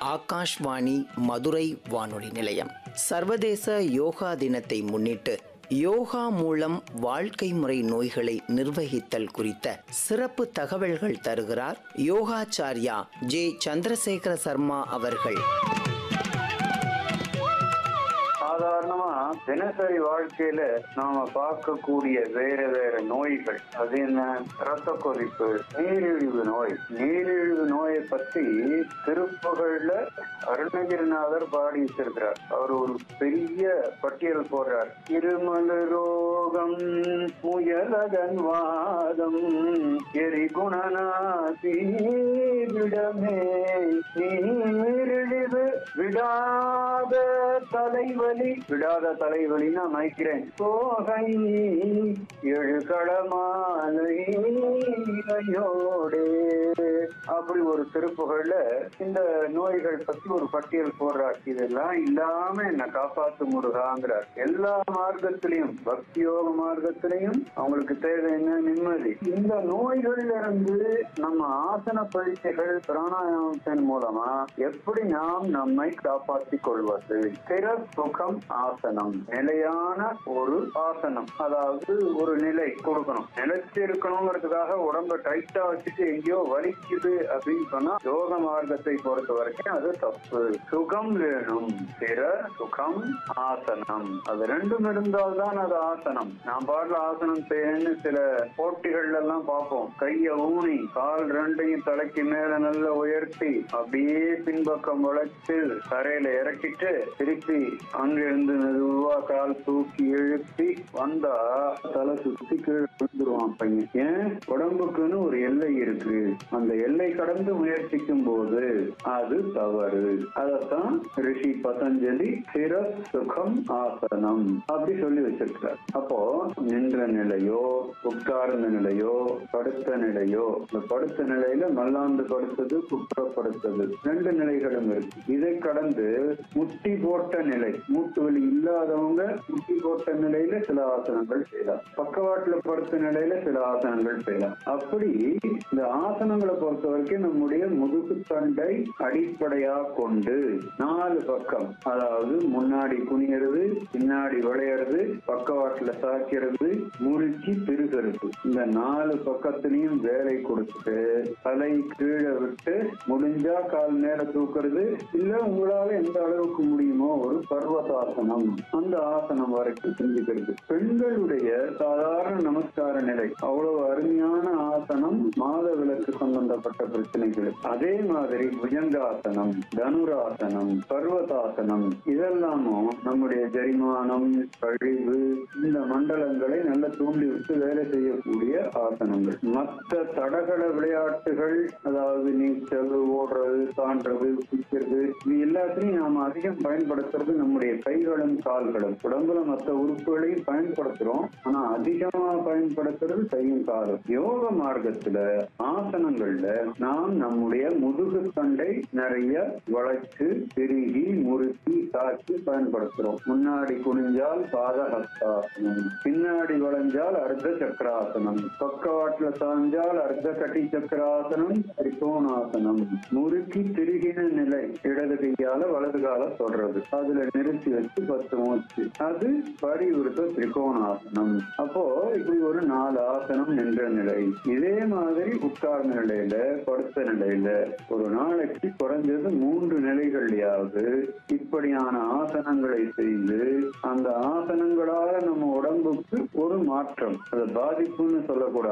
ஆகாஷ்வாணி மதுரை வானொலி நிலையம் சர்வதேச யோகா தினத்தை முன்னிட்டு யோகா மூலம் வாழ்க்கை முறை நோய்களை நிர்வகித்தல் குறித்த சிறப்பு தகவல்கள் தருகிறார் யோகாச்சார்யா ஜே சந்திரசேகர சர்மா அவர்கள் சாதாரணமா தினசரி வாழ்க்கையில நாம பார்க்கக்கூடிய வேற வேற நோய்கள் அது என்ன ரத்த கொதிப்பு நீரிழிவு நோய் நீரிழிவு நோயை பத்தி திருப்புகழ்ல அருணகிரிநாதர் பாடி வச்சிருக்கிறார் அவர் ஒரு பெரிய பட்டியல் போடுறார் இருமல் ரோகம் முயலகன் வாதம் எரிகுணநாசி விடமே நீரிழிவு விடாத தலைவலி விடாத தலைவலின்னா மயக்கிறேன் சோகை எழுகளமாலையோடே அப்படி ஒரு திருப்புகள்ல இந்த நோய்கள் பத்தி ஒரு பட்டியல் போடுறார் இதெல்லாம் இல்லாம என்ன காப்பாத்து முருகாங்கிறார் எல்லா மார்க்கத்திலையும் பக்தி யோக மார்க்கத்திலையும் அவங்களுக்கு தேவை என்ன நிம்மதி இந்த நோய்கள்ல இருந்து நம்ம ஆசன பயிற்சிகள் பிராணாயாமத்தின் மூலமா எப்படி நாம் நம்மை காப்பாற்றிக் கொள்வது ஸ்திர சுகம் ஆசனம் நிலையான ஒரு ஆசனம் அதாவது ஒரு நிலை கொடுக்கணும் நிலைச்சு இருக்கணுங்கிறதுக்காக உடம்ப டைட்டா வச்சுட்டு எங்கேயோ வலிக்குது அப்படின்னு சொன்னா யோக மார்க்கத்தை பொறுத்த வரைக்கும் அது தப்பு சுகம் வேணும் ஸ்திர சுகம் ஆசனம் அது ரெண்டும் இருந்தால்தான் அது ஆசனம் நான் பாடல ஆசனம் செய்யணும்னு சில போட்டிகள்ல எல்லாம் பார்ப்போம் கைய ஊனி கால் ரெண்டையும் தலைக்கு மேல நல்லா உயர்த்தி அப்படியே பின்பக்கம் வளைச்சு தரையில இறக்கிட்டு திருப்பி அங்கிருந்து மெதுவா கால் தூக்கி இழுத்தி வந்தா தலை சுத்தி கீழே விழுந்துருவான் பையன் ஏன் உடம்புக்குன்னு ஒரு எல்லை இருக்கு அந்த எல்லை கடந்து முயற்சிக்கும் போது அது தவறு அதத்தான் ரிஷி பதஞ்சலி சிர சுகம் ஆசனம் அப்படி சொல்லி வச்சிருக்கிறார் அப்போ நின்ற நிலையோ உட்கார்ந்த நிலையோ படுத்த நிலையோ இந்த படுத்த நிலையில மல்லாந்து படுத்தது குற்றப்படுத்தது ரெண்டு நிலைகளும் இருக்கு இதை கடந்து முட்டி போட்ட நிலை மூட்டு வலி இல்லாதவங்க முட்டி போட்ட நிலையில சில ஆசனங்கள் செய்யலாம் பக்கவாட்டுல படுத்த நிலையில சில ஆசனங்கள் செய்யலாம் அப்படி இந்த ஆசனங்களை பொறுத்த வரைக்கும் நம்முடைய முதுகு தண்டை அடிப்படையா கொண்டு நாலு பக்கம் அதாவது முன்னாடி குனியறது பின்னாடி விளையறது பக்கவாட்டுல சாய்க்கிறது முறுக்கி பெருகிறது இந்த நாலு பக்கத்திலையும் வேலை கொடுத்துட்டு தலை கீழே விட்டு முடிஞ்சா கால் மேல தூக்குறது இல்ல உங்களால எந்த அளவுக்கு முடியுமோ ஒரு பர்வதாசனம் அந்த ஆசனம் வரைக்கும் செஞ்சுக்கிறது பெண்களுடைய சாதாரண நமஸ்கார நிலை அவ்வளவு அருமையான ஆசனம் மாத விளக்கு சம்பந்தப்பட்ட பிரச்சனைகள் அதே மாதிரி புஜங்காசனம் தனுராசனம் பர்வதாசனம் இதெல்லாமும் நம்முடைய ஜரிமானம் கழிவு இந்த மண்டலங்களை நல்லா தூண்டி விட்டு வேலை செய்யக்கூடிய ஆசனங்கள் மற்ற தடகள விளையாட்டுகள் அதாவது நீச்சல் ஓடுறது தாண்டது குதிக்கிறது இது எல்லாத்தையும் நாம் அதிகம் பயன்படுத்துறது நம்முடைய கைகளும் கால்களும் உடம்புல மற்ற உறுப்புகளையும் பயன்படுத்துறோம் ஆனா அதிகமா பயன்படுத்துறது கையும் காலும் யோக மார்க்கத்துல ஆசனங்கள்ல நாம் நம்முடைய முதுகு தண்டை நிறைய வளைச்சு திருகி முறுக்கி சாட்சி பயன்படுத்துறோம் முன்னாடி குனிஞ்சால் பாதஹஸ்தாசனம் பின்னாடி வளைஞ்சால் அர்த்த சக்கராசனம் பக்கவாட்டுல சாஞ்சால் அர்த்த கட்டி சக்கராசனம் திரிகோணாசனம் முறுக்கி திருகின நிலை இடது கையால வலது கால தொடறது அதுல நிறுத்தி வச்சு பத்து மூச்சு அது பரிவிருத்த திரிகோணாசனம் அப்போ இப்படி ஒரு நாலு ஆசனம் நின்ற நிலை இதே மாதிரி உட்கார்ந்த நிலையில படுத்த நிலையில ஒரு நாளைக்கு குறைஞ்சது மூன்று நிலைகள்லயாவது இப்படியான ஆசனங்களை செய்து அந்த ஆசனங்களால நம்ம உடம்புக்கு ஒரு மாற்றம் அது பாதிப்புன்னு சொல்லக்கூடாது